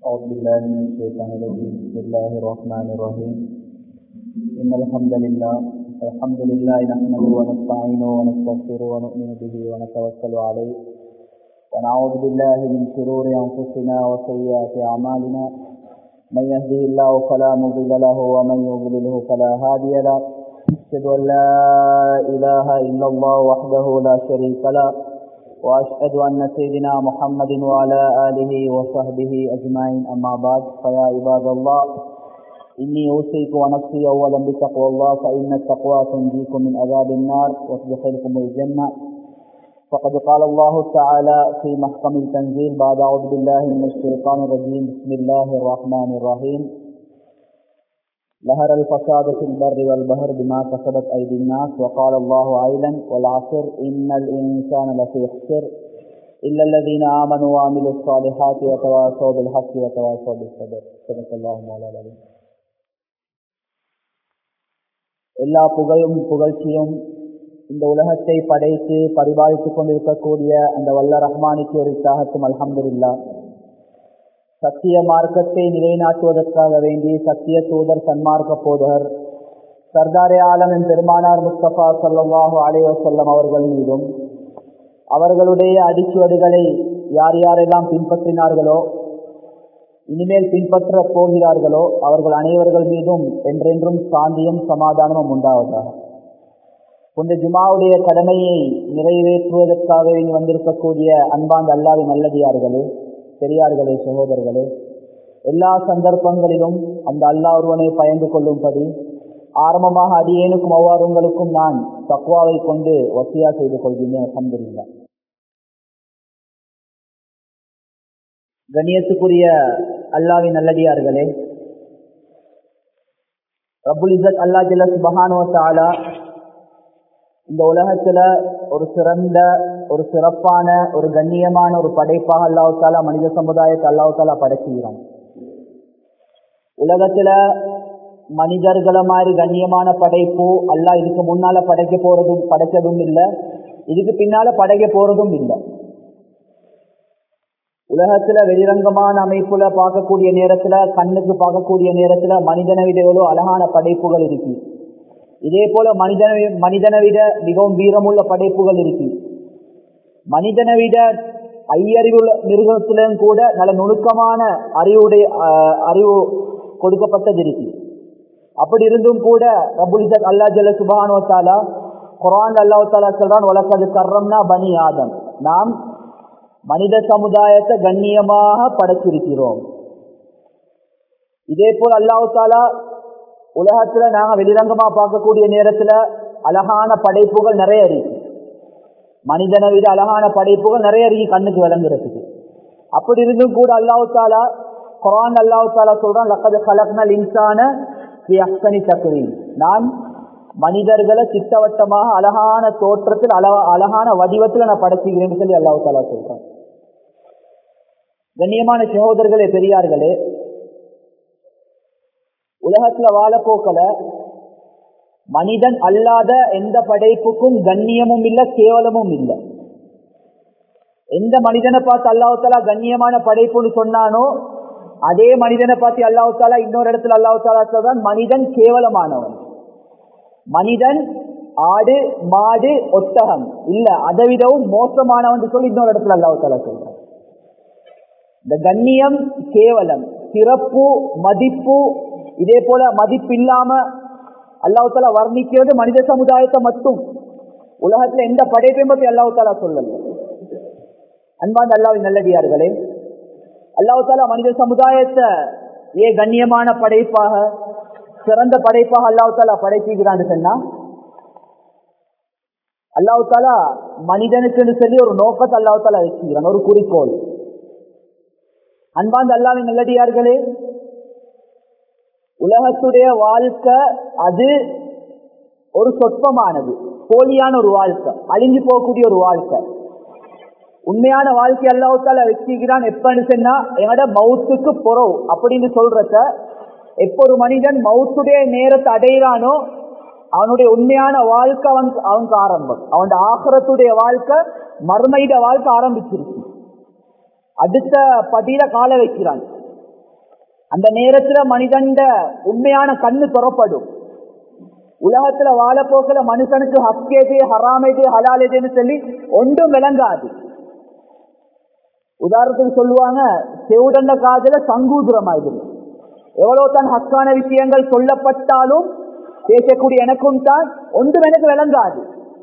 أعوذ بالله من الشيطان الرجيم بسم الله الرحمن الرحيم إن الحمد لله الحمد لله نحمده ونستعينه ونستغفره ونؤمن به ونتوكل عليه ونعوذ بالله من شرور أنفسنا وسيئات أعمالنا من يهده الله فلا مضل له ومن يضلله فلا هادي له أشهد أن لا إله إلا الله وحده لا شريك له وأشهد أن سيدنا محمد وعلى آله وصحبه أجمعين أما بعد فيا عباد الله إني أوصيك ونفسي أولا بتقوى الله فإن التقوى تنجيكم من عذاب النار وتدخلكم الجنة فقد قال الله تعالى في محكم التنزيل بعد أعوذ بالله من الشيطان الرجيم بسم الله الرحمن الرحيم ظهر الفساد في البر والبحر بما كسبت أيدي الناس وقال الله عيلا والعصر إن الإنسان لفي خسر إلا الذين آمنوا وعملوا الصالحات وتواصوا بالحق وتواصوا بالصبر صدق الله مولانا العظيم எல்லா புகழும் புகழ்ச்சியும் இந்த உலகத்தை படைத்து பரிபாலித்துக் கொண்டிருக்கக்கூடிய அந்த வல்ல ரஹ்மானிக்கு ஒரு தியாகத்தும் அல்ஹம்துல்லா சத்திய மார்க்கத்தை நிலைநாட்டுவதற்காக வேண்டி சத்திய தூதர் சன்மார்க்க போதகர் சர்தாரே ஆலமின் பெருமானார் முஸ்தபா சல்லாஹூ அலைவசல்லம் அவர்கள் மீதும் அவர்களுடைய அடிச்சுவடுகளை யார் யாரெல்லாம் பின்பற்றினார்களோ இனிமேல் பின்பற்ற போகிறார்களோ அவர்கள் அனைவர்கள் மீதும் என்றென்றும் சாந்தியும் சமாதானமும் உண்டாவதாக இந்த ஜுமாவுடைய கடமையை நிறைவேற்றுவதற்காக வந்திருக்கக்கூடிய அன்பாந்த அல்லாவின் நல்லதியார்களே பெரியார்களே சகோதரர்களே எல்லா சந்தர்ப்பங்களிலும் அந்த அல்லா ஒருவனை பயந்து கொள்ளும்படி ஆரம்பமாக அடியேனுக்கும் அவ்வாறு உங்களுக்கும் நான் தக்குவாவை கொண்டு வசியா செய்து கொள்கின்றேன் அலமதுல்லா கண்ணியத்துக்குரிய அல்லாவின் நல்லடியார்களே ரபுல் இசத் அல்லா ஜில சுபஹானுவத்தாலா இந்த உலகத்துல ஒரு சிறந்த ஒரு சிறப்பான ஒரு கண்ணியமான ஒரு படைப்பாக அல்லாஹாலா மனித சமுதாயத்தை அல்லாஹாலா படைச்சுகிறான் உலகத்துல மனிதர்களை மாதிரி கண்ணியமான படைப்பு அல்லா இதுக்கு முன்னால படைக்க போறதும் படைச்சதும் இல்லை இதுக்கு பின்னால படைக்க போறதும் இல்லை உலகத்துல வெளிரங்கமான அமைப்புல பார்க்கக்கூடிய நேரத்துல கண்ணுக்கு பார்க்கக்கூடிய நேரத்துல மனிதனை விட எவ்வளவு அழகான படைப்புகள் இருக்கு இதே போல மனிதனை மனிதனை விட மிகவும் வீரமுள்ள படைப்புகள் இருக்கு மனிதனை விட ஐயறிவுள்ள மிருகத்திலும் கூட நல்ல நுணுக்கமான அறிவுடைய அறிவு கொடுக்கப்பட்டது இருக்கு அப்படி இருந்தும் கூட ரபுலிசத் அல்லா ஜல்ல சுபானுவத்தாலா குரான் அல்லாஹாலா சொல்றான் வழக்கது கர்றம்னா பனி ஆதம் நாம் மனித சமுதாயத்தை கண்ணியமாக படைச்சிருக்கிறோம் இதே போல் அல்லாஹு தாலா உலகத்துல நாங்க வெளிரங்கமா பார்க்கக்கூடிய நேரத்துல அழகான படைப்புகள் நிறைய இருக்கு மனிதனை விட அழகான படைப்புகள் நிறைய இருக்கு கண்ணுக்கு விளங்குறதுக்கு அப்படி இருந்தும் கூட அல்லாஹு தாலா குரான் அல்லாஹு தாலா சொல்றான் லக்கது கலக்னல் இன்சான அக்சனி தக்குவி நான் மனிதர்களை சித்தவட்டமாக அழகான தோற்றத்தில் அழ அழகான வடிவத்தில் நான் படைச்சுகிறேன் சொல்லி அல்லாஹு தாலா சொல்றான் கண்ணியமான சகோதரர்களே பெரியார்களே உலகத்துல வாழப்போக்கல மனிதன் அல்லாத எந்த படைப்புக்கும் கண்ணியமும் இல்லை கேவலமும் இல்லை எந்த மனிதனை பார்த்து அல்லாஹாலா கண்ணியமான படைப்புன்னு சொன்னானோ அதே மனிதனை பார்த்து அல்லாஹாலா இன்னொரு இடத்துல அல்லாஹாலா சொல்றான் மனிதன் கேவலமானவன் மனிதன் ஆடு மாடு ஒட்டகம் இல்ல அதை விடவும் மோசமானவன் சொல்லி இன்னொரு இடத்துல அல்லாஹாலா சொல்றான் இந்த கண்ணியம் கேவலம் சிறப்பு மதிப்பு இதே போல மதிப்பு இல்லாம அல்லாஹால வர்ணிக்கிறது மனித சமுதாயத்தை மட்டும் உலகத்துல எந்த படைப்பையும் பத்தி அல்லாஹாலா சொல்லல அன்பாந்த அல்லாவின் நல்லடியார்களே அல்லாஹாலா மனித சமுதாயத்தை ஏ கண்ணியமான படைப்பாக சிறந்த படைப்பாக அல்லாஹாலா படைக்கிறான்னு சொன்னா அல்லாஹாலா மனிதனுக்கு சொல்லி ஒரு நோக்கத்தை அல்லாஹாலா வச்சுக்கிறான் ஒரு குறிக்கோள் அன்பாந்த அல்லாவின் நல்லடியார்களே உலகத்துடைய வாழ்க்கை அது ஒரு சொற்பமானது போலியான ஒரு வாழ்க்கை அழிஞ்சு போகக்கூடிய ஒரு வாழ்க்கை உண்மையான வாழ்க்கை அல்லாஹால வச்சுக்கிறான் எப்பன்னு சொன்னா எங்கட மவுத்துக்கு புறவு அப்படின்னு சொல்றத எப்ப ஒரு மனிதன் மவுத்துடைய நேரத்தை அடையிறானோ அவனுடைய உண்மையான வாழ்க்கை அவன் அவனுக்கு ஆரம்பம் அவன் ஆகரத்துடைய வாழ்க்கை மறுமையிட வாழ்க்கை ஆரம்பிச்சிருக்கு அடுத்த படியில கால வைக்கிறான் அந்த நேரத்துல மனிதண்ட உண்மையான கண்ணு துறப்படும் உலகத்துல வாழப்போக்கில மனுஷனுக்கு ஹக்கேது ஹராமேது ஹலாலேதுன்னு சொல்லி ஒன்றும் விளங்காது உதாரணத்துக்கு சொல்லுவாங்க செவுடண்ட காதல சங்கூதுரமாயிடும் எவ்வளவு தான் ஹக்கான விஷயங்கள் சொல்லப்பட்டாலும் பேசக்கூடிய எனக்கும் தான் ஒன்றும் எனக்கு விளங்காது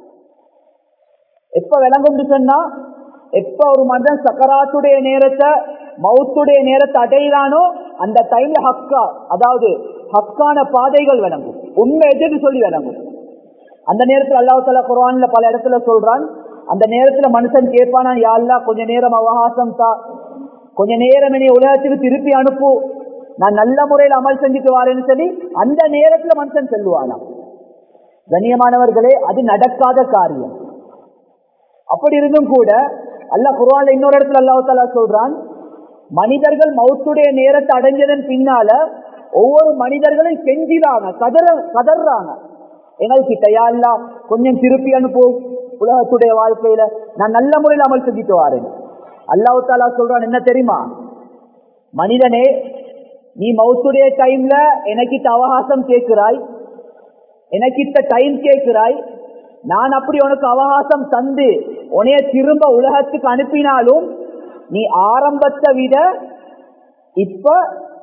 எப்ப விளங்கும் சொன்னா எப்ப ஒரு மனிதன் சக்கராத்துடைய நேரத்தை மவுத்துடைய நேரத்தை அடையிறானோ அந்த டைம்ல ஹக்கா அதாவது ஹக்கான பாதைகள் விளங்கும் உண்மை எதுன்னு சொல்லி விளங்கும் அந்த நேரத்தில் அல்லாஹ் தலா குரான்ல பல இடத்துல சொல்றான் அந்த நேரத்துல மனுஷன் கேட்பானா யாழ்லா கொஞ்ச நேரம் அவகாசம் தா கொஞ்ச நேரம் என்னை உலகத்துக்கு திருப்பி அனுப்பு நான் நல்ல முறையில் அமல் செஞ்சுட்டு வரேன்னு சொல்லி அந்த நேரத்துல மனுஷன் செல்லுவானா கண்ணியமானவர்களே அது நடக்காத காரியம் அப்படி இருந்தும் கூட அல்லாஹ் குர்ஆன்ல இன்னொரு இடத்துல அல்லாஹ் தாலா சொல்றான் மனிதர்கள் மௌத்துடைய நேரத்தை அடைஞ்சதன் பின்னால ஒவ்வொரு மனிதர்களும் கெஞ்சிறாங்க கதற கதறாங்க எங்கள்கிட்ட யா அல்லா கொஞ்சம் திருப்பி அனுப்பு உலகத்துடைய வாழ்க்கையில நான் நல்ல முறையில் அமல் செஞ்சுட்டு வாரேன் அல்லாஹ் தாலா சொல்றான் என்ன தெரியுமா மனிதனே நீ மௌத்துடைய டைம்ல எனக்கிட்ட அவகாசம் கேட்கிறாய் எனக்கிட்ட டைம் கேட்கிறாய் நான் அப்படி உனக்கு அவகாசம் தந்து உனைய திரும்ப உலகத்துக்கு அனுப்பினாலும் நீ ஆரம்பத்தை விட இப்ப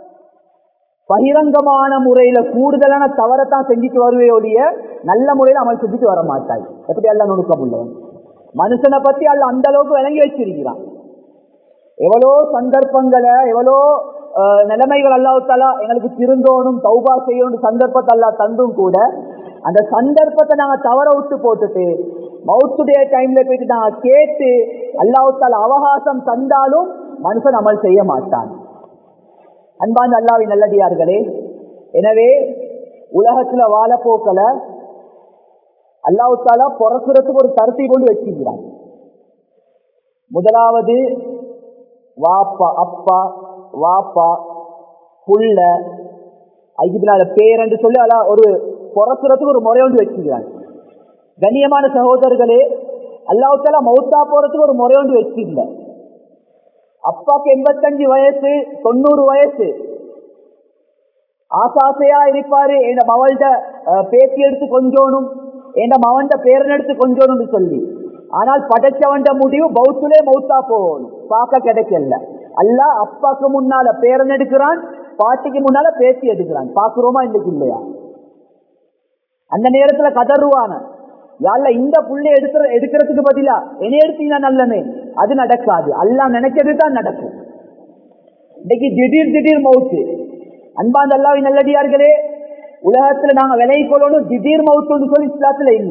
பகிரங்கமான முறையில கூடுதலான தவறத்தான் செஞ்சுட்டு வருவே ஒழிய நல்ல முறையில அமல் செஞ்சுட்டு வர மாட்டாய் எப்படி எல்லாம் நுணுக்கம் உள்ளவன் மனுஷனை பத்தி அல்ல அந்த அளவுக்கு விளங்கி வச்சிருக்கிறான் எவ்வளோ சந்தர்ப்பங்களை எவ்வளோ அஹ், நிலைமைகள் அல்லாஹாலா எங்களுக்கு திருந்தோணும் தௌபா செய்யணும் சந்தர்ப்பத்தை அல்லா தந்தும் கூட அந்த சந்தர்ப்பத்தை நாங்க தவற விட்டு போட்டுட்டு மவுத்துடைய டைம்ல போயிட்டு நாங்க கேட்டு அல்லாஹால அவகாசம் தந்தாலும் மனுஷன் அமல் செய்ய மாட்டான் அன்பாந்த அல்லாவின் நல்லடியார்களே எனவே உலகத்துல வாழப்போக்கல அல்லாஹாலா பிறக்கிறதுக்கு ஒரு தருத்தி கொண்டு வச்சிருக்கிறான் முதலாவது வாப்பா அப்பா வாப்பா புள்ள ஐக்கியத்தினால பேர் என்று சொல்லி அல்ல ஒரு பிறக்கிறதுக்கு ஒரு முறை ஒன்று வச்சுக்கிறான் கண்ணியமான சகோதரர்களே அல்லாஹால மௌத்தா போறதுக்கு ஒரு முறை ஒன்று வச்சிருந்த அப்பாக்கு எண்பத்தஞ்சு வயசு தொண்ணூறு வயசு ஆசாசையா இருப்பாரு என் மவள்கிட்ட பேசி எடுத்து கொஞ்சோணும் என் மவன்ட பேரன் எடுத்து கொஞ்சோணும்னு சொல்லி ஆனால் படைச்சவன்ட முடிவு பௌத்துலே மௌத்தா போகணும் பார்க்க கிடைக்கல அல்ல அப்பாக்கு முன்னால பேரன் எடுக்கிறான் பாட்டிக்கு முன்னால பேசி எடுக்கிறான் பாக்குறோமா இன்னைக்கு இல்லையா அந்த நேரத்துல கதறுவான யாழ்ல இந்த புள்ளை எடுக்கிற எடுக்கிறதுக்கு பதிலா என்னை எடுத்தீங்கன்னா நல்லமே அது நடக்காது அல்லாஹ் நினைச்சது தான் நடக்கும் இன்னைக்கு திடீர் திடீர் மவுத்து அன்பாந்த அல்லாவின் நல்லடியார்களே உலகத்துல நாங்க விலை கொள்ளணும் திடீர் மவுத்துன்னு சொல்லி இஸ்லாத்துல இல்ல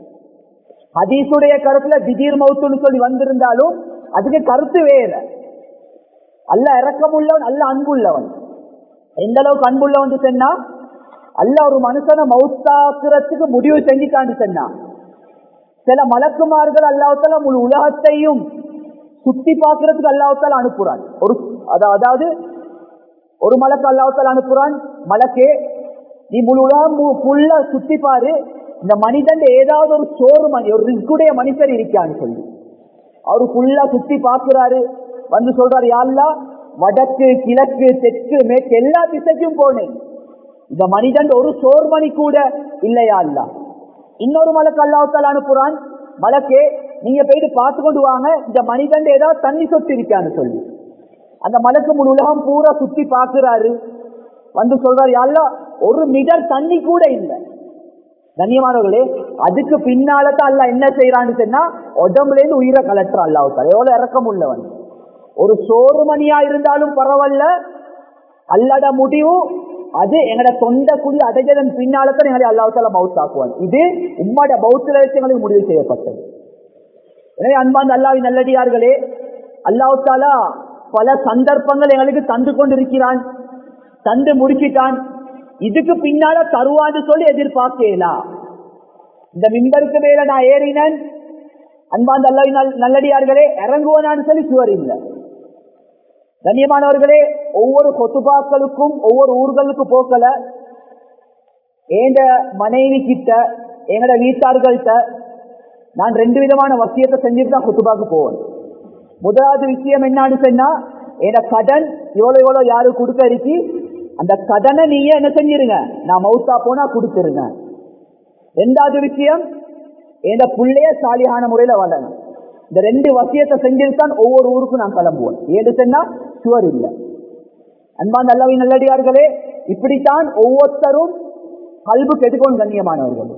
ஹதீஸுடைய கருத்துல திடீர் மவுத்துன்னு சொல்லி வந்திருந்தாலும் அதுக்கு கருத்து வேற அல்ல இறக்கமுள்ளவன் அல்ல அன்புள்ளவன் எந்த அளவுக்கு அன்புள்ளவன் சொன்னா அல்ல ஒரு மனுஷனை மவுத்தாக்குறதுக்கு முடிவு செஞ்சுட்டான்னு சொன்னா சில மலக்குமார்கள் அல்லாஹால முழு உலகத்தையும் சுத்தி பார்க்கறதுக்கு அல்லாஹால அனுப்புறான் ஒரு அதா- அதாவது ஒரு மலக்கு அல்லாஹால அனுப்புறான் மலக்கே நீ முழு உலகம் ஃபுல்லா சுத்தி பாரு இந்த மனிதன் ஏதாவது ஒரு சோறு மணி ஒரு ரிஸ்குடைய மனுஷர் இருக்கான்னு சொல்லி அவரு ஃபுல்லா சுத்தி பாக்குறாரு வந்து சொல்றாரு யாழ்லா வடக்கு கிழக்கு தெற்கு மேற்கு எல்லா திசைக்கும் போனேன் இந்த மனிதன் ஒரு சோர்மணி கூட இல்லையா அல்லா இன்னொரு மலக்கு அல்லாஹால அனுப்புறான் மலக்கே நீங்க போயிட்டு பார்த்து கொண்டு வாங்க இந்த மனிதன் ஏதாவது தண்ணி சொட்டு இருக்கான்னு சொல்லி அந்த மலக்கு முழு உலகம் பூரா சுத்தி பார்க்கிறாரு வந்து சொல்றாரு அல்லா ஒரு மீட்டர் தண்ணி கூட இல்லை கண்ணியமானவர்களே அதுக்கு பின்னாலதான் அல்ல என்ன செய்யறான்னு சொன்னா உடம்புல இருந்து உயிரை கலட்டுறான் அல்லாவுத்தால எவ்வளவு இறக்கம் உள்ளவன் ஒரு சோறு மணியா இருந்தாலும் பரவாயில்ல அல்லாட முடிவு அது எங்கட தொண்ட குழி அடைஞ்சதன் பின்னால்தான் எங்களை அல்லாஹால மவுத் ஆக்குவான் இது உம்மோட பௌத்தில வச்சு எங்களுக்கு முடிவு செய்யப்பட்டது எனவே அன்பாந்த அல்லாவின் நல்லடியார்களே அல்லாஹாலா பல சந்தர்ப்பங்கள் எங்களுக்கு தந்து கொண்டிருக்கிறான் தந்து முடிச்சிட்டான் இதுக்கு பின்னால தருவான்னு சொல்லி எதிர்பார்க்கலாம் இந்த மிம்பருக்கு மேல நான் ஏறினேன் அன்பாந்த அல்லாவின் நல்- நல்லடியார்களே இறங்குவனான்னு சொல்லி சுவர் இல்லை கண்ணியமானவர்களே ஒவ்வொரு கொத்துபாக்களுக்கும் ஒவ்வொரு ஊர்களுக்கு போக்கல எங்க மனைவி கிட்ட எங்கட வீட்டார்கள்ட்ட நான் ரெண்டு விதமான வசியத்தை செஞ்சுட்டு தான் குத்துபாக்கு போவேன் முதலாவது விஷயம் என்னன்னு சொன்னா என் கடன் இவ்வளவு இவ்வளவு யாரு கொடுக்க இருக்கு அந்த கடனை நீங்க என்ன செஞ்சிருங்க நான் மௌத்தா போனா கொடுத்துருங்க ரெண்டாவது விஷயம் எந்த புள்ளைய சாலியான முறையில வளரணும் இந்த ரெண்டு வசியத்தை செஞ்சிருத்தான் ஒவ்வொரு ஊருக்கும் நான் கிளம்புவோம் ஏன்னு சொன்னா சுவர் இல்லை அன்பா நல்லவை நல்லடியார்களே இப்படித்தான் ஒவ்வொருத்தரும் கல்பு கெட்டுக்கொண்டு கண்ணியமானவர்கள்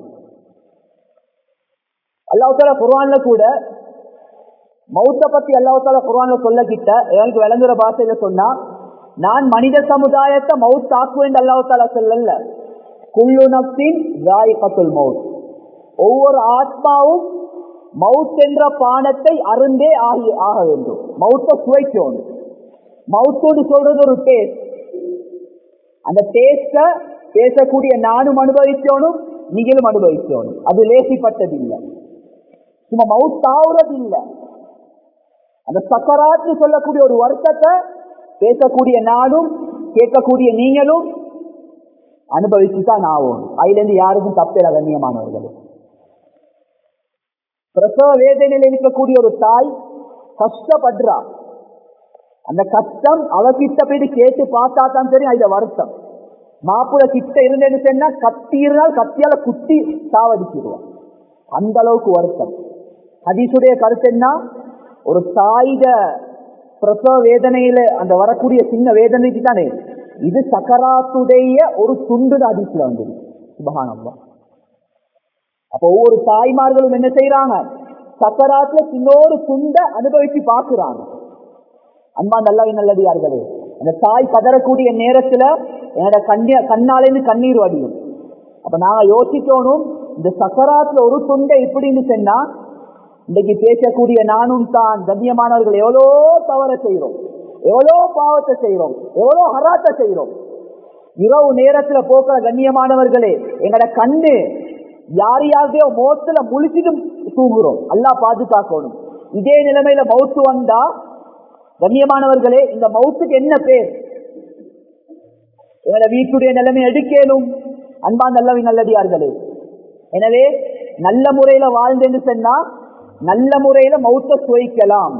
அல்லாஹால குர்ஆன்ல கூட மௌத்த பத்தி அல்லாஹால குர்ஆன்ல சொல்ல கிட்ட எனக்கு விளங்குற பாஷையில சொன்னா நான் மனித சமுதாயத்தை மவுத் ஆக்குவேன் அல்லாஹால சொல்லல குல்லு நப்சின் ராயிகத்துல் மவுத் ஒவ்வொரு ஆத்மாவும் மவுத் என்ற பானத்தை அருந்தே ஆகி ஆக வேண்டும் மவுத்த சுவைக்கணும் மவுத்தோடு சொல்றது ஒரு டேஸ்ட் அந்த டேஸ்ட பேசக்கூடிய நானும் அனுபவிக்கணும் நீங்களும் அனுபவிக்கணும் அது லேசிப்பட்டது இல்லை சும்மா மவுத் ஆகுறது இல்லை அந்த சக்கராத்து சொல்லக்கூடிய ஒரு வருத்தத்தை பேசக்கூடிய நானும் கேட்கக்கூடிய நீங்களும் அனுபவிச்சு தான் ஆகும் அதுல இருந்து யாருக்கும் தப்பேல கண்ணியமானவர்கள் பிரசவ வேதனையில் இருக்கக்கூடிய ஒரு தாய் கஷ்டப்படுறா அந்த கஷ்டம் அவகிட்ட போயிட்டு கேட்டு பார்த்தா தான் தெரியும் அதுல வருத்தம் மாப்பிள்ள கிட்ட இருந்தேன்னு சொன்னா கத்தி இருந்தால் கத்தியால குத்தி சாவடிச்சிருவான் அந்த அளவுக்கு வருத்தம் ஹதீசுடைய கருத்து என்ன ஒரு தாயிட பிரசவ வேதனையில அந்த வரக்கூடிய சின்ன வேதனைக்கு தானே இது சக்கராத்துடைய ஒரு துண்டு அதிசல வந்தது சுபகானம்மா அப்ப ஒவ்வொரு தாய்மார்களும் என்ன செய்யறாங்க சக்கராத்துல சின்னோரு துண்டை அனுபவிச்சு பார்க்கிறாங்க அன்பா நல்லவை நல்லடியார்களே அந்த தாய் பதறக்கூடிய நேரத்துல என்னோட கண்ணிய கண்ணாலேருந்து கண்ணீர் வடியும் அப்ப நாங்க யோசிக்கணும் இந்த சக்கராத்துல ஒரு துண்டை இப்படின்னு சொன்னா இன்னைக்கு பேசக்கூடிய நானும் தான் கண்ணியமானவர்கள் எவ்வளோ தவற செய்யறோம் எவ்வளோ பாவத்தை செய்யறோம் எவ்வளோ ஹராத்தை செய்யறோம் இரவு நேரத்துல போக்குற கண்ணியமானவர்களே எங்கட கண்ணு யார் யாருடையோ மோத்துல முழிச்சிட்டு தூங்குறோம் அல்லா பாதுகாக்கணும் இதே நிலைமையில மவுத்து வந்தா கண்ணியமானவர்களே இந்த மவுத்துக்கு என்ன பேர் எங்களோட வீட்டுடைய நிலைமை எடுக்கலும் அன்பா நல்லவை நல்லடியார்களே எனவே நல்ல முறையில வாழ்ந்தேன்னு சொன்னா நல்ல முறையில மௌத்த சுவைக்கலாம்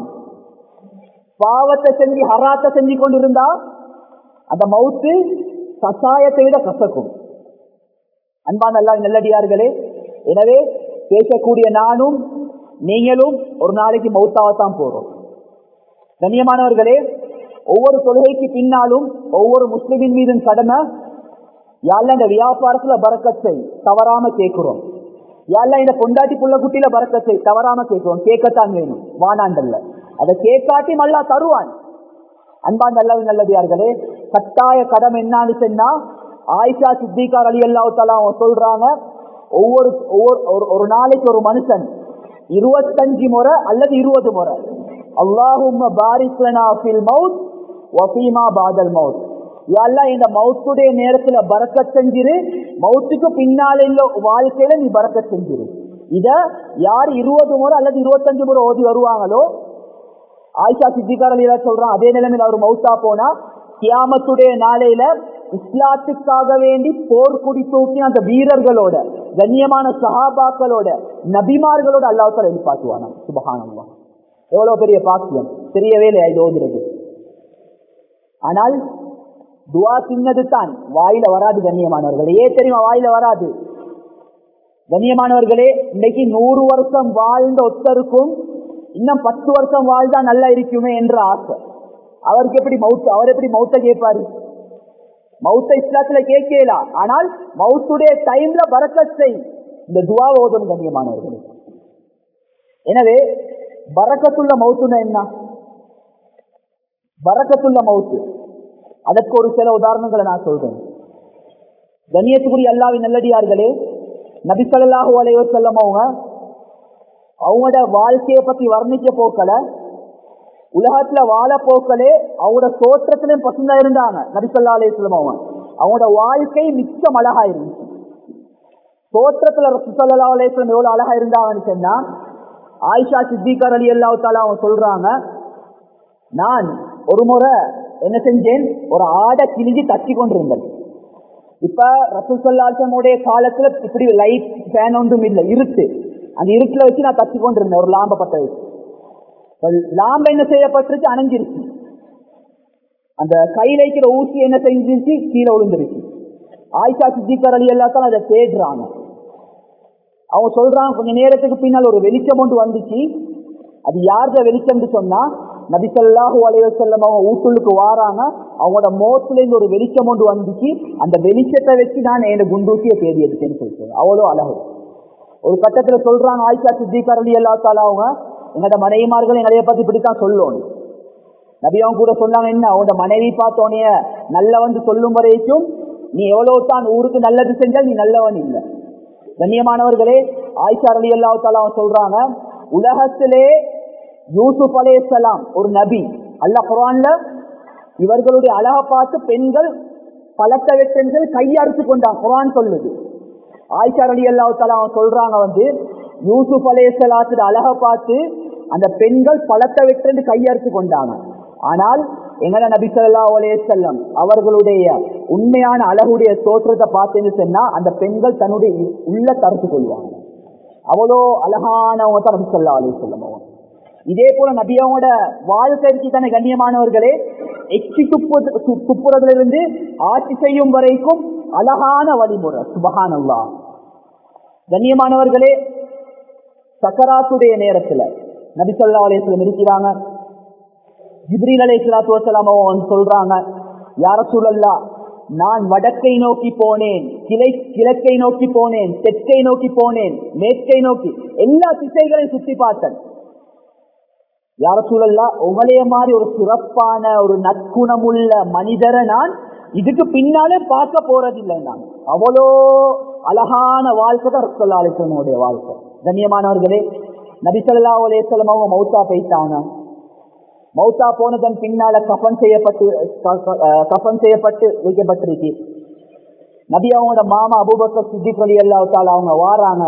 பாவத்தை செஞ்சு ஹராத்தை செஞ்சு கொண்டிருந்தா அந்த மவுத்து கசாயத்தை விட கசக்கும் அன்பா நல்லா நல்லடியார்களே எனவே பேசக்கூடிய நானும் நீங்களும் ஒரு நாளைக்கு மௌத்தாவத்தான் போறோம் கண்ணியமானவர்களே ஒவ்வொரு தொழுகைக்கு பின்னாலும் ஒவ்வொரு முஸ்லிமின் மீதும் கடமை யாழ்ல இந்த வியாபாரத்துல பறக்கத்தை தவறாம கேட்கிறோம் யாழ்ல இந்த பொண்டாட்டி புள்ள குட்டியில பறக்கத்தை தவறாம கேட்கிறோம் கேட்கத்தான் வேணும் வானாண்டல்ல அதை கேட்காட்டி நல்லா தருவான் அன்பா நல்லது நல்லதியார்களே கட்டாய கடம் என்னான்னு சொன்னா ஆயிஷா சித்திகார் அலி அல்லாஹால அவங்க சொல்றாங்க ஒவ்வொரு ஒவ்வொரு ஒரு நாளைக்கு ஒரு மனுஷன் இருபத்தஞ்சு முறை அல்லது இருபது முறை அல்லாஹும் பாரிஸ்லனா ஃபில் மவுத் வஃபீமா பாதல் மவுத் எல்லாம் இந்த மவுத்துடைய நேரத்துல பறக்க செஞ்சிரு மவுத்துக்கு பின்னால உள்ள வாழ்க்கையில நீ பறக்க செஞ்சிரு இத யார் இருபது முறை அல்லது இருபத்தஞ்சு முறை ஓதி வருவாங்களோ ஆயிஷா சித்திகார் அலி சொல்றான் அதே நிலைமையில் அவர் மவுத்தா போனா கியாமத்துடைய நாளையில இஸ்லாத்துக்காக வேண்டி போர்க்குடி தூக்கி அந்த வீரர்களோட கண்ணியமான சஹாபாக்களோட நபிமார்களோட அல்லாஹால எழுப்பாட்டுவானா சுபகானம்மா எவ்வளவு பெரிய பாக்கியம் பெரிய வேலை இது ஓதுறது ஆனால் துவா சின்னது தான் வாயில வராது கண்ணியமானவர்களே ஏன் தெரியுமா வாயில வராது கண்ணியமானவர்களே இன்னைக்கு நூறு வருஷம் வாழ்ந்த ஒத்தருக்கும் இன்னும் பத்து வருஷம் வாழ்ந்தா நல்லா இருக்குமே என்ற ஆசை அவருக்கு எப்படி மவுத்து அவர் எப்படி மவுத்த கேட்பாரு மவுத்த இஸ்லாத்துல கேட்கலாம் ஆனால் மவுத்துடைய டைம்ல பறக்கத்தை இந்த துவா ஓதும் கண்ணியமானவர்களே எனவே பறக்கத்துள்ள மவுத்துனா என்ன பறக்கத்துள்ள மவுத்து அதற்கு ஒரு சில உதாரணங்களை நான் சொல்றேன் கண்ணியத்துக்குரிய அல்லாவின் நல்லடியார்களே நபிசல்லாஹூ அலையோ செல்லம் அவங்க அவங்களோட வாழ்க்கையை பத்தி வர்ணிக்க போக்கல உலகத்துல வாழ போக்கலே அவங்களோட தோற்றத்திலும் பசுந்தா இருந்தாங்க நபிசல்லா அலையம் அவங்க அவங்களோட வாழ்க்கை மிச்சம் அழகா இருந்துச்சு தோற்றத்துல ரசூசல்லா அலையம் எவ்வளவு அழகா இருந்தாங்கன்னு சொன்னா ஆயிஷா சித்திகார் அலி அல்லாத்தால அவங்க சொல்றாங்க நான் ஒரு முறை என்ன செஞ்சேன் ஒரு ஆடை கிழிஞ்சி தச்சு கொண்டிருந்தேன் இப்ப ரசூசல்லாசமுடைய காலத்துல இப்படி லைட் ஃபேன் ஒன்றும் இல்லை இருட்டு அந்த இருட்டுல வச்சு நான் தச்சு கொண்டிருந்தேன் ஒரு லாம்ப பத்த வச்சு லாம்ப என்ன செய்யப்பட்டிருக்கு அணைஞ்சிருச்சு அந்த கையில இருக்கிற ஊசி என்ன செஞ்சிருச்சு கீழே விழுந்துருச்சு ஆயிஷா சித்திகர் அலி எல்லாத்தான் அதை தேடுறாங்க அவங்க சொல்றாங்க கொஞ்ச நேரத்துக்கு பின்னால் ஒரு வெளிச்சம் ஒன்று வந்துச்சு அது யார்த வெளிச்சம்னு சொன்னா நபிசல்லாஹு அலைவசல்லம் அவங்க வீட்டுக்கு வாராங்க அவங்களோட மோத்துல இருந்து ஒரு வெளிச்சம் ஒன்று வந்துச்சு அந்த வெளிச்சத்தை வச்சு நான் என்ன குண்டூசியை தேடி எடுத்தேன்னு சொல்லிட்டு அவ்வளோ அழகு ஒரு கட்டத்துல சொல்றாங்க ஆயிஷா சித்திகர் அலி அல்லா தாலா அவங்க எங்களோட மனைவிமார்கள் எங்களைய பத்தி இப்படித்தான் சொல்லணும் நபி அவங்க கூட சொன்னாங்க என்ன உன்னோட மனைவி பார்த்தோனைய நல்ல வந்து சொல்லும் வரைக்கும் நீ எவ்வளவு தான் ஊருக்கு நல்லது செஞ்சால் நீ நல்லவன் இல்லை கண்ணியமானவர்களே ஆயிஷா அலி அல்லா தாலா சொல்றாங்க உலகத்திலே யூசுப் அலேசலாம் ஒரு நபி அல்ல குரான்ல இவர்களுடைய அழக பார்த்து பெண்கள் பழக்க வெட்டன்கள் கையறுத்து கொண்டாங்க குரான் சொல்லுது ஆயிஷா அலி அல்லா தாலா சொல்றாங்க வந்து யூசுப் அலேசலாத்து அழக பார்த்து அந்த பெண்கள் பழக்க வெட்டென்று கையறுத்து கொண்டாங்க ஆனால் எங்கட நபி சொல்லா செல்லம் அவர்களுடைய உண்மையான அழகுடைய தோற்றத்தை பார்த்தேன்னு சொன்னா அந்த பெண்கள் தன்னுடைய உள்ள தடுத்து கொள்வாங்க அவ்வளோ அழகானவங்க தான் நபி சொல்லா அலே செல்லம் அவங்க இதே போல நபியாவோட வாழ்க்கைக்கு தானே கண்ணியமானவர்களே எச்சி துப்பு துப்புறதுல இருந்து ஆட்சி செய்யும் வரைக்கும் அழகான வழிமுறை சுபகானல்லா கண்ணியமானவர்களே சக்கராத்துடைய நேரத்துல நபி சொல்லா அலேஸ்லம் இருக்கிறாங்க ஜிப்ரீல் அலை சலாத்து வசலாம் அவங்க சொல்றாங்க யார சூழல்லா நான் வடக்கை நோக்கி போனேன் கிளை கிழக்கை நோக்கி போனேன் தெற்கை நோக்கி போனேன் மேற்கை நோக்கி எல்லா திசைகளையும் சுத்தி பார்த்தேன் யார சூழல்லா உங்களைய மாதிரி ஒரு சிறப்பான ஒரு நற்குணமுள்ள மனிதரை நான் இதுக்கு பின்னாலே பார்க்க போறதில்லை நான் அவ்வளோ அழகான வாழ்க்கை தான் ரசல்லா அலிஸ்லமுடைய வாழ்க்கை கண்ணியமானவர்களே நபிசல்லா அலேஸ்லம் அவங்க மௌத்தா போயிட்டாங்க மௌத்தா போனதன் பின்னால கஃபன் செய்யப்பட்டு கஃபன் செய்யப்பட்டு வைக்கப்பட்டிருக்கு நபி அவங்களோட மாமா அபுபக்கர் சித்திக் அலி அல்லா அவங்க வாராங்க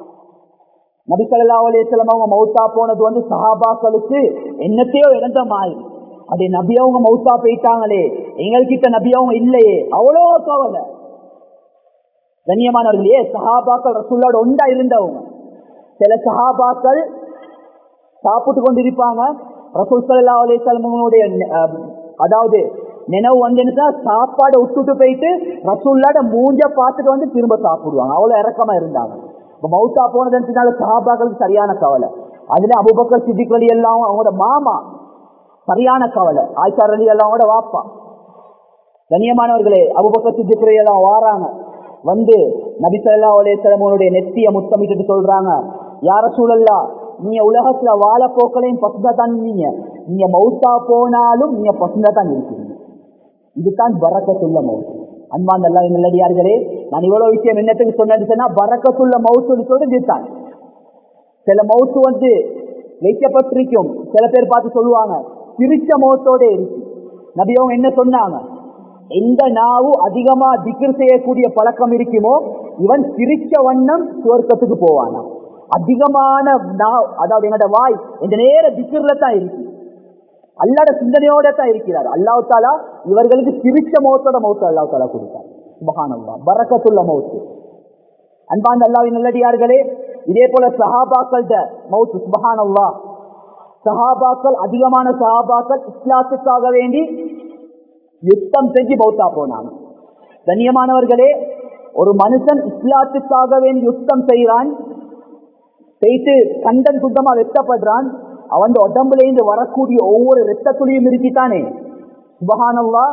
நபி சல்லா அலிஸ்லாம் அவங்க மௌத்தா போனது வந்து சஹாபாக்களுக்கு என்னத்தையோ இழந்த மாதிரி அப்படி நபி அவங்க மௌத்தா போயிட்டாங்களே எங்கள்கிட்ட நபி அவங்க இல்லையே அவ்வளோ கவலை கண்ணியமானவர்களே சஹாபாக்கள் ரசூல்லோட ஒண்டா இருந்தவங்க சில சஹாபாக்கள் சாப்பிட்டு கொண்டிருப்பாங்க ரசூல் சல்லா அலிஸ்லமுடைய அதாவது நினைவு வந்துன்னு சாப்பாடை விட்டுட்டு போயிட்டு ரசூல்லாட மூஞ்ச பார்த்துட்டு வந்து திரும்ப சாப்பிடுவாங்க அவ்வளவு இறக்கமா இருந்தாங்க இப்ப மௌத்தா போனதன் பின்னால சஹாபாக்களுக்கு சரியான கவலை அதுல அபுபக்கர் சித்திக் அலி எல்லாம் அவங்களோட மாமா சரியான கவலை ஆய்சார் அலி எல்லாம் வாப்பா கண்ணியமானவர்களே அபுபக்கர் சித்திக் அலி எல்லாம் வாராங்க வந்து நபிசல்லா அலேசலமோனுடைய நெத்திய முத்தமிட்டு சொல்றாங்க யார சூழல்லா நீங்க உலகத்துல வாழ போக்களையும் பசுந்தா தான் நீங்க நீங்க மௌத்தா போனாலும் நீங்க பசுந்தா தான் இருக்கிறீங்க இதுதான் பறக்கத்துள்ள மௌத்து அன்பான் நல்லா நல்லடியார்களே நான் இவ்வளவு விஷயம் என்னத்துக்கு சொன்னா பறக்கத்துள்ள மவுத்துன்னு சொல்றது இதுதான் சில மவுத்து வந்து வைக்கப்பட்டிருக்கும் சில பேர் பார்த்து சொல்லுவாங்க சிரிச்ச மௌத்தோட இருக்கு நபி அவங்க என்ன சொன்னாங்க எந்த நாவு அதிகமா திக்ர் செய்யக்கூடிய பழக்கம் இருக்குமோ இவன் சிரிச்ச வண்ணம் சுவர்க்கத்துக்கு போவானா அதிகமான நாவ் அதாவது என்னோட வாய் இந்த நேர திக்ர்ல தான் இருக்கு அல்லாட சிந்தனையோட தான் இருக்கிறார் அல்லாஹ் தாலா இவர்களுக்கு சிரிச்ச மௌத்தோட மௌத்து அல்லாஹ் தாலா கொடுத்தார் சுபஹானல்லா பரக்கத்துள்ள மௌத்து அன்பாந்த அல்லாவின் நல்லடியார்களே இதே போல சஹாபாக்கள்ட மௌத்து சுபஹானல்லா சஹாபாக்கள் அதிகமான சஹாபாக்கள் இஸ்லாத்துக்காக வேண்டி யுத்தம் செஞ்சு மௌத்தா போனாங்க கண்ணியமானவர்களே ஒரு மனுஷன் இஸ்லாத்துக்காக வேண்டி யுத்தம் செய்யறான் செய்து கண்டன் சுத்தமா வெட்டப்படுறான் அவன் உடம்புல இருந்து வரக்கூடிய ஒவ்வொரு ரத்த துளியும் இருக்கித்தானே சுபகானவா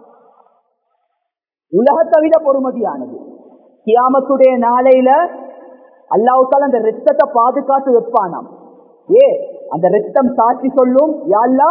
உலகத்தை விட பொறுமதியானது கியாமத்துடைய நாளையில அல்லாவுக்கால அந்த ரத்தத்தை பாதுகாத்து வைப்பானாம் ஏ அந்த ரத்தம் சாட்சி சொல்லும் யாழ்லா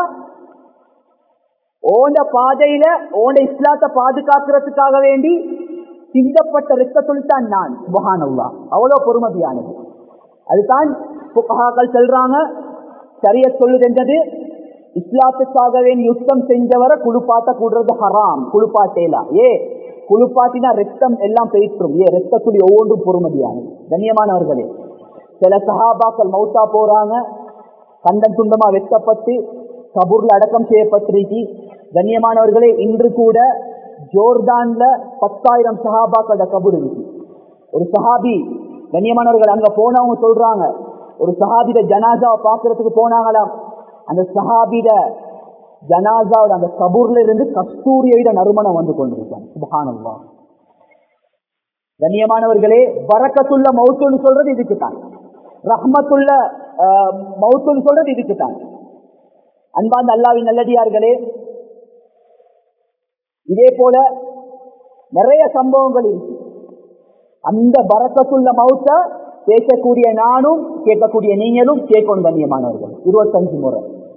ஓண்ட பாதையில ஓண்ட இஸ்லாத்தை பாதுகாக்கிறதுக்காக வேண்டி சிந்தப்பட்ட ரத்த துளித்தான் நான் சுபகானவா அவ்வளவு பொறுமதியானது அதுதான் புகஹாக்கள் சொல்றாங்க சரிய சொல்லுகின்றது இஸ்லாத்துக்காக வேண்டி யுத்தம் செஞ்சவரை குளிப்பாட்ட கூடுறது ஹராம் குளிப்பாட்டேலா ஏ குளிப்பாட்டினா ரத்தம் எல்லாம் பெய்ற்றும் ஏ ரத்தத்துடி ஒவ்வொன்றும் பொறுமதியானது கண்ணியமானவர்களே சில சஹாபாக்கள் மௌத்தா போறாங்க கண்டன் துண்டமா வெட்டப்பட்டு கபூர்ல அடக்கம் செய்யப்பட்டிருக்கி கண்ணியமானவர்களே இன்று கூட ஜோர்டான்ல பத்தாயிரம் சஹாபாக்களோட கபூர் இருக்கு ஒரு சஹாபி கண்ணியமானவர்கள் அங்க போனவங்க சொல்றாங்க ஒரு சஹாபித ஜனாசாவை பாக்குறதுக்கு போனாங்களாம் அந்த சஹாபித ஜனாசாவோட அந்த கபூர்ல இருந்து கஸ்தூரியோட நறுமணம் வந்து கொண்டிருக்கான் சுபஹானல்லா கண்ணியமானவர்களே வரக்கத்துள்ள மௌத்துன்னு சொல்றது இதுக்கு தான் ரஹ்மத்துள்ள மௌத்துன்னு சொல்றது இதுக்கு தான் அன்பாந்த அல்லாவின் நல்லடியார்களே இதே போல நிறைய சம்பவங்கள் இருக்கு அந்த பரக்கத்துள்ள மௌத்த பேசக்கூடிய நானும் கேட்கக்கூடிய நீங்களும் கேட்கணும் கண்ணியமானவர்கள் இருபத்தஞ்சு முறை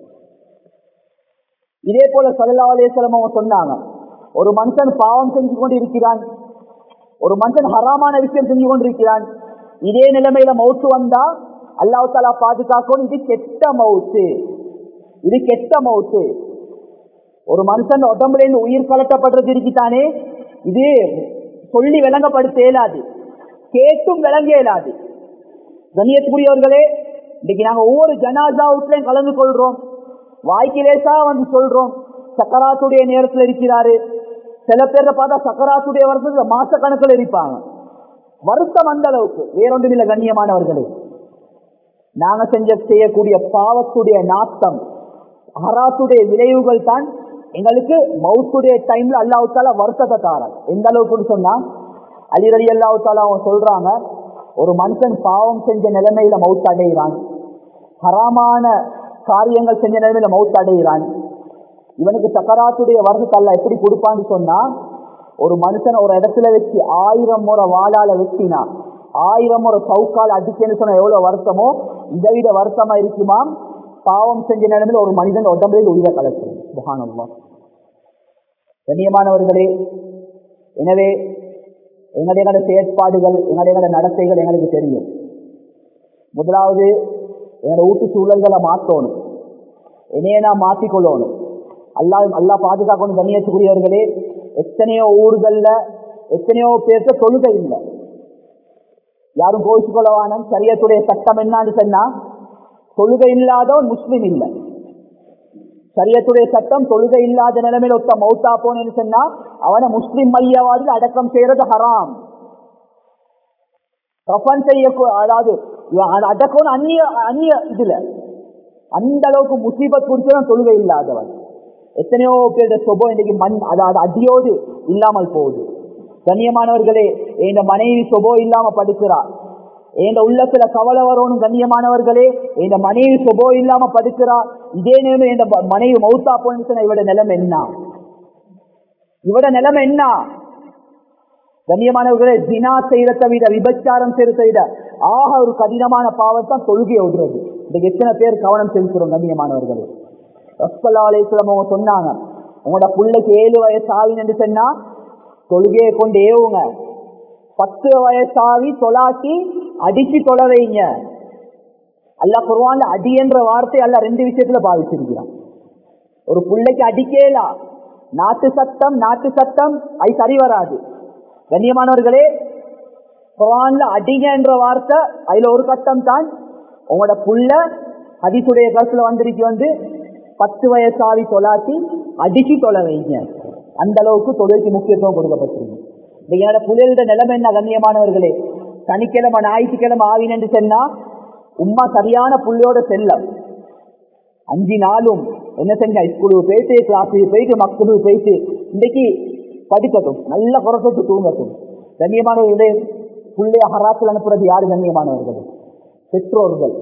இதே போல சல்லா அலேஸ்வரம் அவங்க சொன்னாங்க ஒரு மனுஷன் பாவம் செஞ்சு கொண்டு இருக்கிறான் ஒரு மனுஷன் ஹராமான விஷயம் செஞ்சு கொண்டிருக்கிறான் இதே நிலைமையில மவுத்து வந்தா அல்லாஹ் தாலா பாதுகாக்கணும் இது கெட்ட மவுத்து இது கெட்ட மவுத்து ஒரு மனுஷன் உடம்புல இருந்து உயிர் கலட்டப்படுறது இருக்குதானே இது சொல்லி விளங்கப்படுத்த இயலாது கேட்டும் விளங்க இயலாது கண்ணியத்துக்குரியவர்களே இன்னைக்கு நாங்க ஒவ்வொரு ஜனாசாவுக்குலையும் கலந்து கொள்றோம் வாய்க்கிலேசா வந்து சொல்றோம் சக்கராத்துடைய நேரத்தில் இருக்கிறாரு சில பேரை பார்த்தா சக்கராத்துடைய வருஷத்துல மாச கணக்கில் இருப்பாங்க வருத்தம் அந்த அளவுக்கு வேறொன்றும் இல்லை கண்ணியமானவர்களே நாங்க செஞ்ச செய்யக்கூடிய பாவத்துடைய நாட்டம் ஹராத்துடைய விளைவுகள் தான் எங்களுக்கு மவுத்துடைய டைம்ல அல்லாவுத்தால வருத்தத்தை தாரன் எந்த அளவுக்குன்னு சொன்னா அலிரலி அல்லாவுத்தால அவங்க சொல்றாங்க ஒரு மனுஷன் பாவம் செஞ்ச நிலைமையில மவுத்து அடைகிறான் ஹராமான காரியங்கள் செஞ்ச நிலைமையில மவுத்து அடைகிறான் இவனுக்கு சக்கராத்துடைய வருஷத்தை அல்ல எப்படி கொடுப்பான்னு சொன்னா ஒரு மனுஷன் ஒரு இடத்துல வச்சு ஆயிரம் முறை வாழால வெட்டினா ஆயிரம் முறை சவுக்கால் அடிக்கன்னு சொன்னா எவ்வளவு வருத்தமோ இதை விட வருத்தமா இருக்குமாம் பாவம் செஞ்ச நிலைமையில் ஒரு மனிதன் உடம்புல உயிரை கலக்கும் சுகானம்மா கண்ணியமானவர்களே எனவே எங்களுடைய எங்களோட செயற்பாடுகள் எங்களுடைய எங்களோட நடத்தைகள் எங்களுக்கு தெரியும் முதலாவது எங்களோட வீட்டு சூழல்களை மாற்றணும் என்னையே நான் மாற்றிக்கொள்ளணும் அல்லா அல்லா பாதுகாக்கணும் கண்ணியத்துக்குரியவர்களே எத்தனையோ ஊர்கள்ல எத்தனையோ பேருக்கு தொழுகை இல்லை யாரும் கோவிச்சுக்கொள்ளவானம் சரியத்துடைய சட்டம் என்னன்னு சொன்னா தொழுகை இல்லாதவன் முஸ்லிம் இல்லை சரியத்துடைய சட்டம் தொழுகை இல்லாத நிலைமையில ஒத்த மௌத்தா போனேன்னு சொன்னா அவனை முஸ்லிம் மையவாதில் அடக்கம் செய்யறது ஹராம் கஃபன் செய்ய அதாவது அடக்கம் அந்நிய அந்நிய இதுல அந்த அளவுக்கு முசீபத் குறிச்சதான் தொழுகை இல்லாதவன் எத்தனையோ பேருடைய சொபம் இன்னைக்கு மண் அதாவது அடியோடு இல்லாமல் போகுது கண்ணியமானவர்களே என் மனைவி சொபோ இல்லாம படுக்கிறார் என் உள்ளத்துல கவலை வரணும் கண்ணியமானவர்களே என் மனைவி சொபோ இல்லாம படுக்கிறா இதே நேரம் என் மனைவி மௌத்தா போன இவட நிலைமை என்ன இவட நிலைமை என்ன கண்ணியமானவர்களே தினா செய்யறத விட விபச்சாரம் செய்யறத விட ஆக ஒரு கடினமான பாவத்தான் தொழுகை விடுறது இன்னைக்கு எத்தனை பேர் கவனம் செலுத்துறோம் கண்ணியமானவர்களே ரஸ்கல்லாலேஸ்வரம் அவங்க சொன்னாங்க உங்களோட பிள்ளைக்கு ஏழு வயசு ஆவின்னு சொன்னா தொழுகையை கொண்டு ஏவுங்க பத்து வயசாவி தொலாக்கி அடிச்சு தொலை வைங்க அல்ல குருவான்ல அடி என்ற வார்த்தை அல்ல ரெண்டு விஷயத்துல பாதிச்சிருக்கிறான் ஒரு பிள்ளைக்கு அடிக்கலாம் நாட்டு சட்டம் நாட்டு சட்டம் அது சரி வராது கண்ணியமானவர்களே குரான்ல அடிங்க என்ற வார்த்தை அதுல ஒரு கட்டம் தான் உங்களோட புள்ள ஹதீசுடைய கருத்துல வந்திருக்கு வந்து பத்து வயசாவி தொலாட்டி அடிச்சு தொலை வைங்க அந்த அளவுக்கு தொழிலுக்கு முக்கியத்துவம் கொடுக்கப்பட்டிருக்கு என்னோட புள்ளையோட நிலைமை என்ன கண்ணியமானவர்களே சனிக்கிழமை ஞாயிற்றுக்கிழமை ஆவினு சொன்னா உமா சரியான புள்ளையோட செல்லம் அஞ்சு நாளும் என்ன செஞ்சா ஸ்கூலுக்கு போயிட்டு கிளாஸுக்கு போயிட்டு மக்களுக்கு போயிட்டு இன்னைக்கு படிக்கட்டும் நல்ல குறைத்து தூங்கட்டும் கண்ணியமானவர்களே புள்ளைய ஹராத்தில் அனுப்புறது யாரு கண்ணியமானவர்கள் பெற்றோர்கள்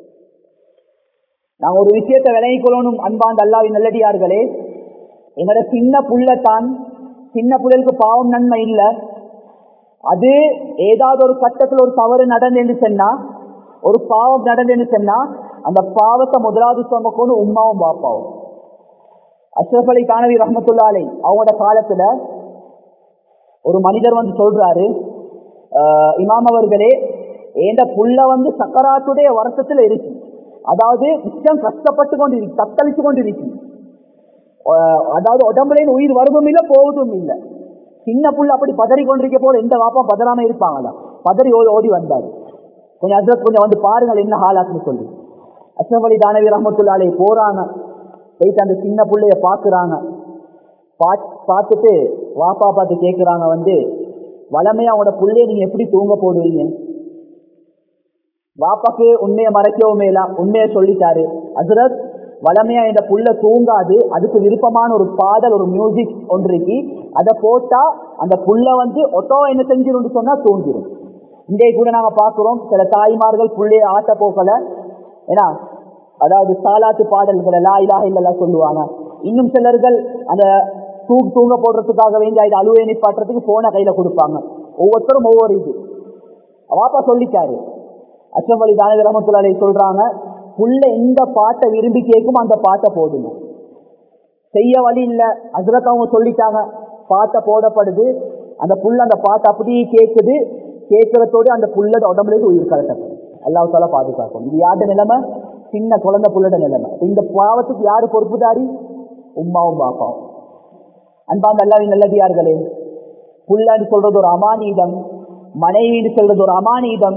நாங்க ஒரு விஷயத்தை விலகிக் கொள்ளணும் அன்பாந்த அல்லாவின் நல்லடியார்களே எங்களோட சின்ன புள்ளத்தான் சின்ன புள்ளலுக்கு பாவம் நன்மை இல்லை அது ஏதாவது ஒரு கட்டத்தில் ஒரு தவறு நடந்தேன்னு சொன்னா ஒரு பாவம் நடந்தேன்னு சொன்னா அந்த பாவத்தை முதலாவது சுமக்கணும் உமாவும் பாப்பாவும் அஷ்ரப் அலி கானவி ரஹமத்துல்லாலை அவங்களோட காலத்துல ஒரு மனிதர் வந்து சொல்றாரு இமாம் அவர்களே ஏண்ட புள்ள வந்து சக்கராத்துடைய வருஷத்துல இருக்கு அதாவது மிச்சம் கஷ்டப்பட்டு கொண்டு இருக்கு தத்தளிச்சு கொண்டு இருக்கு அதாவது உடம்புல உயிர் வருவதும் இல்லை போவதும் இல்லை சின்ன புள்ள அப்படி பதறி கொண்டிருக்க போல எந்த வாப்பா பதறாம இருப்பாங்களா பதறி ஓடி வந்தாரு கொஞ்சம் அசரத் கொஞ்சம் வந்து பாருங்கள் என்ன ஹாலாத்துன்னு சொல்லி அஷ்ரப் அலி தானவி ரஹமத்துல்லாலே போறாங்க போயிட்டு அந்த சின்ன பிள்ளைய பாக்குறாங்க பார்த்துட்டு வாப்பா பார்த்து கேட்குறாங்க வந்து வளமையா அவங்களோட பிள்ளைய நீங்க எப்படி தூங்க போடுவீங்க வாப்பாக்கு உண்மையை மறைக்கவும் மேலாம் உண்மையை சொல்லிட்டாரு அசரத் வளமையா இந்த புள்ள தூங்காது அதுக்கு விருப்பமான ஒரு பாடல் ஒரு மியூசிக் ஒன்றைக்கு அதை போட்டா அந்த புள்ள வந்து ஒட்டோ என்ன செஞ்சிடும் சொன்னா தூங்கிடும் இன்றைய கூட நாங்க பாக்குறோம் சில தாய்மார்கள் புள்ளைய ஆட்ட போக்கல ஏன்னா அதாவது சாலாத்து பாடல்கள் லா இலாக இல்லல்லா சொல்லுவாங்க இன்னும் சிலர்கள் அந்த தூக்கு தூங்க போடுறதுக்காக வேண்டி அது அழுவை நிப்பாட்டுறதுக்கு போனை கையில கொடுப்பாங்க ஒவ்வொருத்தரும் ஒவ்வொரு இது வாப்பா சொல்லிட்டாரு அச்சம் அலி தானவி ரமத்துல்லாலை சொல்றாங்க புள்ள எந்த பாட்டை விரும்பி கேட்கும் அந்த பாட்டை போடுங்க செய்ய வழி இல்ல அதுலக்கு அவங்க சொல்லிட்டாங்க பாட்டை போடப்படுது அந்த புள்ள அந்த பாட்டை அப்படியே கேட்குது கேட்கறதோடு அந்த புள்ளட உடம்புல இருந்து உயிர் கலட்டப்படும் அல்லாஹால பாதுகாக்கும் இது யாருடைய நிலைமை சின்ன குழந்தை புள்ளட நிலைமை இந்த பாவத்துக்கு யாரு பொறுப்புதாரி உமாவும் பாப்பாவும் அன்பாந்த அல்லாவின் நல்லதியார்களே புல்லாடி சொல்றது ஒரு அமானீதம் மனைவின்னு சொல்றது ஒரு அமானீதம்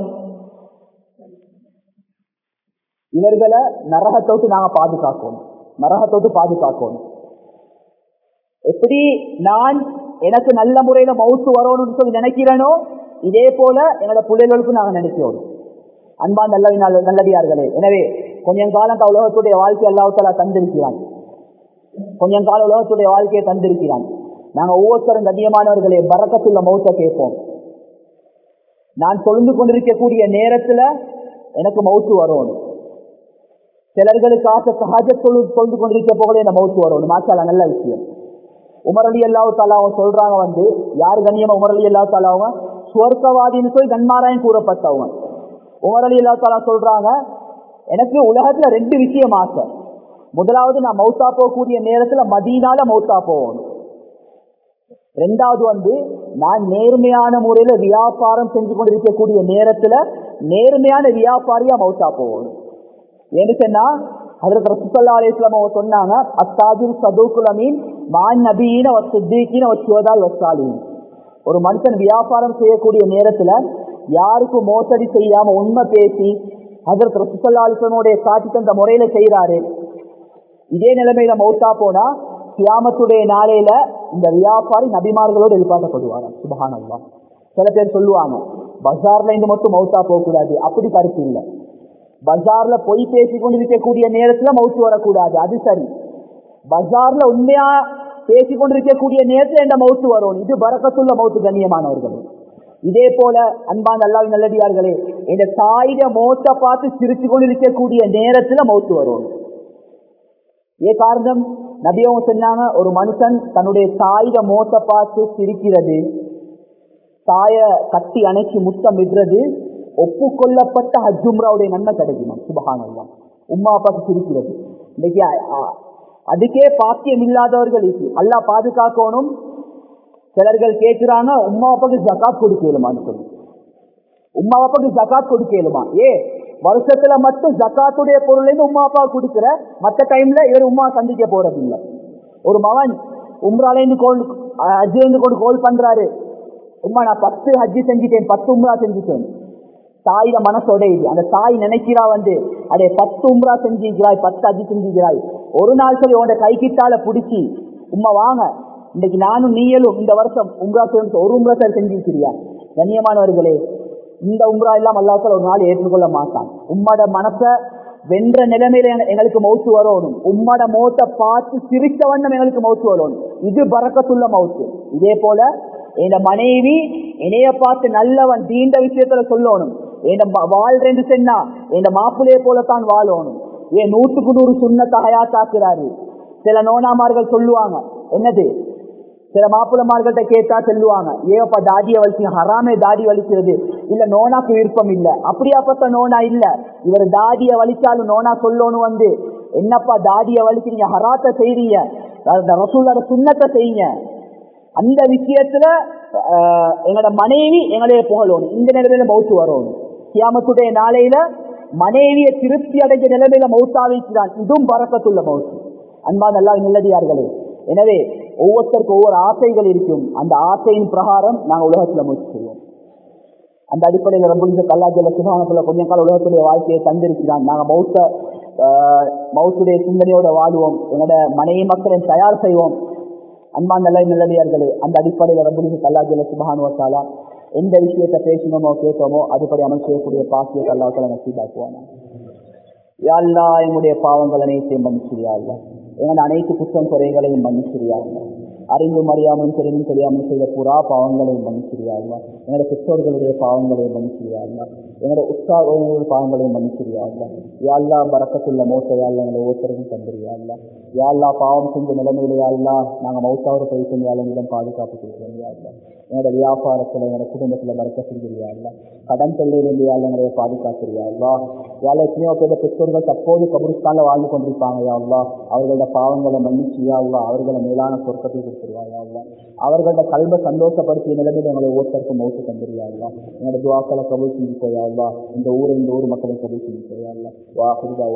இவர்களை நரகத்தோட்டு நாங்க பாதுகாக்கணும் நரகத்தோட்டு பாதுகாக்கணும் எப்படி நான் எனக்கு நல்ல முறையில மவுத்து வரணும்னு சொல்லி நினைக்கிறேனோ இதே போல என்னோட பிள்ளைகளுக்கும் நாங்க நினைக்கிறோம் அன்பா நல்ல நல்லடியார்களே எனவே கொஞ்சம் காலம் உலகத்துடைய வாழ்க்கை அல்லாஹால தந்திருக்கிறான் கொஞ்சம் கால உலகத்துடைய வாழ்க்கையை தந்திருக்கிறான் நாங்க ஒவ்வொருத்தரும் கண்ணியமானவர்களே பறக்கத்துள்ள மௌத்த கேட்போம் நான் தொழுந்து கொண்டிருக்கக்கூடிய நேரத்துல எனக்கு மவுத்து வரணும் சிலர்களுக்கு சகஜ தொழு தொழுந்து கொண்டிருக்க போகல இந்த மவுத்து வரணும் மாச்சால நல்ல விஷயம் உமர் அலி அல்லாஹு தாலாவும் சொல்றாங்க வந்து யார் கண்ணியமா உமர் அலி அல்லாஹு தாலாவும் சுவர்க்கவாதின்னு சொல்லி கண்மாராயம் கூறப்பட்டவங்க உமர் அலி அல்லா தாலா சொல்றாங்க எனக்கு உலகத்துல ரெண்டு விஷயம் ஆசை முதலாவது நான் மௌத்தா போகக்கூடிய நேரத்துல மதீனால மௌத்தா போகணும் ரெண்டாவது வந்து நான் நேர்மையான முறையில வியாபாரம் செஞ்சு கொண்டிருக்கக்கூடிய நேரத்துல நேர்மையான வியாபாரியா மௌத்தா போகணும் ஏன்னு சொன்னா அதற்கு ரசூல்லா அலிஸ்லாம் அவங்க சொன்னாங்க அத்தாஜில் சதூக்குல் அமீன் மான் நபீன சித்திகின வச்சுவதால் வசாலின் ஒரு மனுஷன் வியாபாரம் செய்யக்கூடிய நேரத்துல யாருக்கும் மோசடி செய்யாம உண்மை பேசி அதற்கு ரசூல்லா அலிஸ்லமுடைய காட்சி தந்த முறையில செய்யறாரு இதே நிலைமையில மௌத்தா போனா கியாமத்துடைய நாளையில இந்த வியாபாரி நபிமார்களோடு எழுப்பாட்டப்படுவாங்க சுபகானல்லா சில பேர் சொல்லுவாங்க பஜார்ல இருந்து மட்டும் மௌத்தா போக கூடாது அப்படி கருத்து இல்லை பஜார்ல பொய் பேசி கொண்டிருக்கக்கூடிய நேரத்துல மவுத்து வரக்கூடாது அது சரி பஜார்ல உண்மையா பேசி கொண்டிருக்கக்கூடிய நேரத்துல இந்த மவுத்து வரும் இது பறக்கத்துள்ள மவுத்து கண்ணியமானவர்கள் இதே போல அன்பான் அல்லாவின் நல்லடியார்களே இந்த தாயிட மோத்த பார்த்து சிரிச்சு கொண்டிருக்கக்கூடிய நேரத்துல மவுத்து வரும் ஏ காரணம் நபியவும் சொன்னாங்க ஒரு மனுஷன் தன்னுடைய தாயிட மோத்த பார்த்து சிரிக்கிறது தாய கட்டி அணைச்சி முத்தம் விடுறது ஒப்புக்கொள்ளப்பட்ட ஹஜ்ஜும்ராவுடைய நன்மை கிடைக்குமா சுபகானல்லாம் உமா அப்பாக்கு சிரிக்கிறது இன்னைக்கு அதுக்கே பாக்கியம் இல்லாதவர்கள் அல்லா பாதுகாக்கணும் சிலர்கள் கேட்கிறாங்க உமா அப்பாக்கு ஜக்காத் கொடுக்கலுமான்னு சொல்லி உமா அப்பாக்கு ஜக்காத் கொடுக்கலுமா ஏ வருஷத்துல மட்டும் ஜக்காத்துடைய பொருள் உமா அப்பா கொடுக்கிற மற்ற டைம்ல இவர் உமா சந்திக்க போறது இல்லை ஒரு மகன் உம்ராலேருந்து கோல் ஹஜ்ஜிலேருந்து கொண்டு கோல் பண்றாரு உமா நான் பத்து ஹஜ்ஜி செஞ்சுட்டேன் பத்து உம்ரா செஞ்சுட்டேன் தாயில மனசோட இது அந்த தாய் நினைக்கிறா வந்து அதை பத்து உம்ரா செஞ்சுக்கிறாய் பத்து அஜி செஞ்சுக்கிறாய் ஒரு நாள் சொல்லி உன்னோட கை கிட்டால பிடிச்சி உம்மா வாங்க இன்னைக்கு நானும் நீயலும் இந்த வருஷம் உம்ரா சேர்ந்து ஒரு உம்ரா சார் செஞ்சிருக்கிறியா கண்ணியமானவர்களே இந்த உம்ரா எல்லாம் அல்லாத்தால் ஒரு நாள் ஏற்றுக்கொள்ள மாட்டான் உம்மோட மனசை வென்ற நிலைமையில எங்களுக்கு மௌத்து வரணும் உம்மோட மௌத்தை பார்த்து சிரிச்ச வண்ணம் எங்களுக்கு மௌத்து வரணும் இது பறக்கத்துள்ள மௌத்து இதே போல என் மனைவி என்னைய பார்த்து நல்லவன் தீண்ட விஷயத்துல சொல்லணும் என் வாழ்றேன்னு சொன்னா என் மாப்பிள்ளைய போலத்தான் வாழணும் ஏன் நூற்றுக்கு நூறு சுண்ணத்தை ஹயாத்தாக்குறாரு சில நோனாமார்கள் சொல்லுவாங்க என்னது சில மாப்பிள்ளமார்கள்ட்ட கேட்டா சொல்லுவாங்க ஏப்பா தாடியை வலிச்சு ஹராமே தாடி வலிக்கிறது இல்ல நோனாக்கு விருப்பம் இல்ல அப்படியாப்பட்ட நோனா இல்ல இவர் தாடிய வலிச்சாலும் நோனா சொல்லணும் வந்து என்னப்பா தாடிய வலிக்கிறீங்க ஹராத்த செய்றீங்க ரசூலோட சுண்ணத்தை செய்யுங்க அந்த விஷயத்துல எங்களோட மனைவி எங்களைய புகழணும் இந்த நிலைமையில மௌத்து வரணும் கியாமத்துடைய நாளையில மனைவியை திருப்தி அடைஞ்ச நிலைமையில மௌத்தாவிக்கிறான் இதுவும் பறக்கத்துள்ள மௌத்து அன்பா நல்லா நல்லடியார்களே எனவே ஒவ்வொருத்தருக்கும் ஒவ்வொரு ஆசைகள் இருக்கும் அந்த ஆசையின் பிரகாரம் நாங்கள் உலகத்துல முயற்சி செய்வோம் அந்த அடிப்படையில் ரொம்ப கல்லாஜல சுகானத்துல கொஞ்சம் கால உலகத்துடைய வாழ்க்கையை தந்திருக்கிறான் நாங்கள் மௌத்த மௌத்துடைய சிந்தனையோட வாழுவோம் என்னோட மனைவி மக்களை தயார் செய்வோம் அன்பா நல்ல நல்லடியார்களே அந்த அடிப்படையில் ரபுலிசு கல்லாஜல சுபானுவத்தாலா எந்த விஷயத்தை பேசணுமோ கேட்டோமோ அதுபடி அமல் செய்யக்கூடிய பாக்கியத்தை அல்லாத்தால நசீபாக்குவானா யாழ்லா எங்களுடைய பாவங்கள் அனைத்தையும் மன்னிச்சிரியா அல்லா எங்களோட அனைத்து குற்றம் குறைகளையும் மன்னிச்சிரியா அல்லா அறிந்தும் அறியாமலும் தெரிந்தும் தெரியாமல் செய்த புறா பாவங்களையும் மன்னிச்சிரியா அல்லா எங்களோட பெற்றோர்களுடைய பாவங்களையும் மன்னிச்சிரியா அல்லா எங்களோட உற்சாகங்களுடைய பாவங்களையும் மன்னிச்சிரியா அல்லா யாழ்லா பறக்கத்துள்ள மோச யாழ்லா எங்களை ஒவ்வொருத்தருக்கும் தந்துரியா அல்லா யாழ்லா பாவம் செஞ்ச நிலைமையிலே யாழ்லா நாங்கள் மௌத்தாவோட கை செஞ்ச யாழ்லாம் பாதுகாப்பு கொடுக்கிறோம் யாழ்லா எங்களோட வியாபாரத்தில் எங்களோட குடும்பத்தில் பறக்க செஞ்சிருயா அல்லா கடன் தொல்லையிலிருந்து யாழ் எங்களை பாதுகாக்கிறியா அல்லா யாழ் எத்தனையோ பேர் பெற்றோர்கள் தற்போது கபுரிஸ்தான்ல வாழ்ந்து கொண்டிருப்பாங்க யா அல்லா அவர்களோட பாவங்களை மன்னிச்சியா அல்லா அவர்களை மேலான சொர்க்கத்தை கொடுத்துருவாயா அல்லா அவர்களோட கல்வ சந்தோஷப்படுத்திய நிலைமையில் எங்களை ஒவ்வொருத்தருக்கும் மௌத்து தந்துருயா அல்லா எங்களோட துவாக்களை கபூல் செஞ்சு போயா அல்லா இந்த ஊரை இந்த ஊர் மக்களை கபூல் செஞ்சு போயா அல்லா வாஹிதா